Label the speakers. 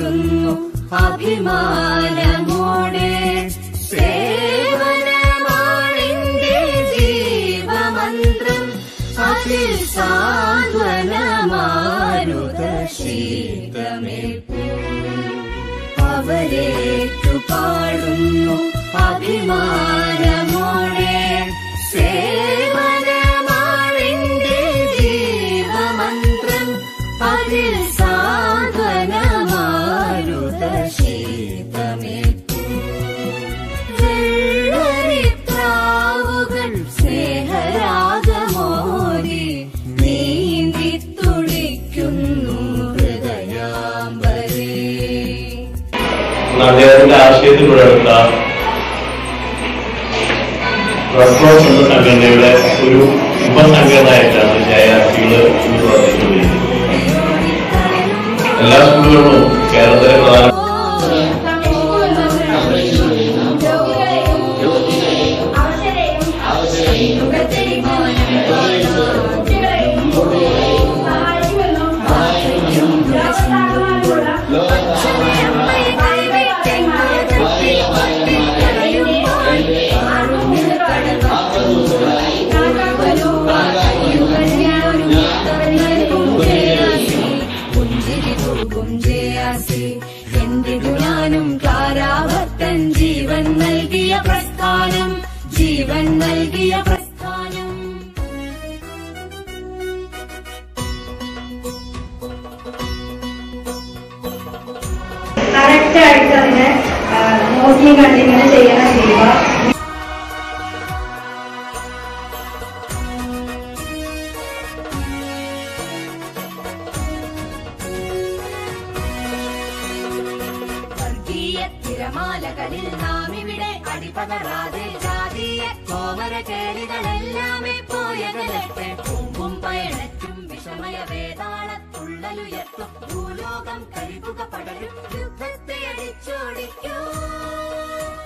Speaker 1: പാടുന്നു അഭിമാനമോടെ സേവനമാണെന്റെ ജീവമന്ത്രം അതിൽ സാന്ത്വനമാരുത ശീതമേൽപ്പൂ അവരേറ്റു പാടുന്നു അഭിമാനമോടെ സേവനമാണെന്റെ ജീവമന്ത്രം അതിൽ സാന്ത്വനമാരുത ശീതമേൽപ്പൂ വെള്ളരിപ്രാവുകൾ സ്നേഹരാഗമോരി നീന്തി തുടിക്കുന്നു ഹൃദയാമ്പരേ
Speaker 2: അദ്ദേഹത്തിന്റെ ആശയത്തിലൂടെടുത്ത റെസ്പോൺസ് എന്ന സംഘടനയുടെ ഒരു ഉപസംഘടനയായിട്ടാണ് ജയാസികള് ഇന്ന് പ്രവർത്തിച്ചുകൊണ്ടിരിക്കുന്നത് എല്ലാ സ്കൂളുകളിലും കേരളത്തിലെ പ്രധാന
Speaker 1: എന്തിനു ഞാനും കാരാഭക്തൻ ജീവൻ നൽകിയ പ്രസ്ഥാനം ജീവൻ നൽകിയ പ്രസ്ഥാനം
Speaker 3: കറക്റ്റ് ആയിട്ട് അതിനെ ആ, നോക്കി കണ്ടിങ്ങനെ ചെയ്യണം ചെയ്യുക
Speaker 1: വർഗീയ തിരമാലകളിൽ നാം ഇവിടെ അടിപതറാതെ ജാതീയ കോമര കേളികളെല്ലാമേ പോയകലട്ടെ പൂമ്പും പയണറ്റും വിഷമയ വേതാളത്തുള്ളലുയർത്തും ഭൂലോകം കഴിവുക പടരും യുദ്ധത്തെ അടിച്ചോടിക്കൂ